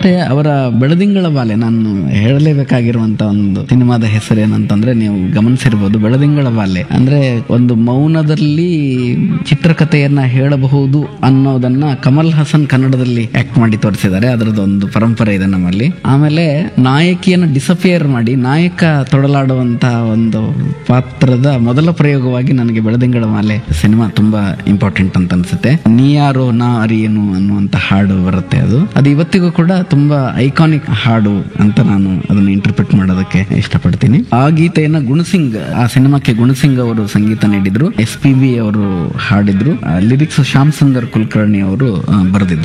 ಮತ್ತೆ ಅವರ ಬೆಳದಿಂಗಳ ಬಾಲೆ ನಾನು ಹೇಳಲೇಬೇಕಾಗಿರುವಂತ ಒಂದು ಸಿನಿಮಾದ ಹೆಸರು ಏನಂತಂದ್ರೆ ನೀವು ಗಮನಿಸಿರ್ಬೋದು ಬೆಳದಿಂಗಳ ಬಾಲೆ ಅಂದ್ರೆ ಒಂದು ಮೌನದಲ್ಲಿ ಚಿತ್ರಕಥೆಯನ್ನ ಹೇಳಬಹುದು ಅನ್ನೋದನ್ನ ಕಮಲ್ ಹಾಸನ್ ಕನ್ನಡದಲ್ಲಿ ಆಕ್ಟ್ ಮಾಡಿ ತೋರಿಸಿದ್ದಾರೆ ಅದರದ್ದು ಒಂದು ಪರಂಪರೆ ಇದೆ ನಮ್ಮಲ್ಲಿ ಆಮೇಲೆ ನಾಯಕಿಯನ್ನು ಡಿಸಫಿಯರ್ ಮಾಡಿ ನಾಯಕ ತೊಡಲಾಡುವಂತಹ ಒಂದು ಪಾತ್ರದ ಮೊದಲ ಪ್ರಯೋಗವಾಗಿ ನನಗೆ ಬೆಳದಿಂಗಳ ಮಾಲೆ ಸಿನಿಮಾ ತುಂಬಾ ಇಂಪಾರ್ಟೆಂಟ್ ಅಂತ ಅನ್ಸುತ್ತೆ ನೀಯಾರೋ ನಾ ಅರಿಯೇನು ಅನ್ನುವಂತ ಹಾಡು ಬರುತ್ತೆ ಅದು ಅದು ಇವತ್ತಿಗೂ ಕೂಡ ತುಂಬಾ ಐಕಾನಿಕ್ ಹಾಡು ಅಂತ ನಾನು ಅದನ್ನ ಇಂಟರ್ಪ್ರಿಟ್ ಮಾಡೋದಕ್ಕೆ ಇಷ್ಟಪಡ್ತೀನಿ ಆ ಗೀತೆಯನ್ನ ಗುಣಸಿಂಗ್ ಆ ಸಿನಿಮಾಕ್ಕೆ ಗುಣಸಿಂಗ್ ಅವರು ಸಂಗೀತ ನೀಡಿದ್ರು ಎಸ್ ಪಿ ಬಿ ಅವರು ಹಾಡಿದ್ರು ಲಿರಿಕ್ಸ್ ಶ್ಯಾಮ್ ಸುಂದರ್ ಕುಲಕರ್ಣಿ ಅವರು ಬರೆದಿದ್ರು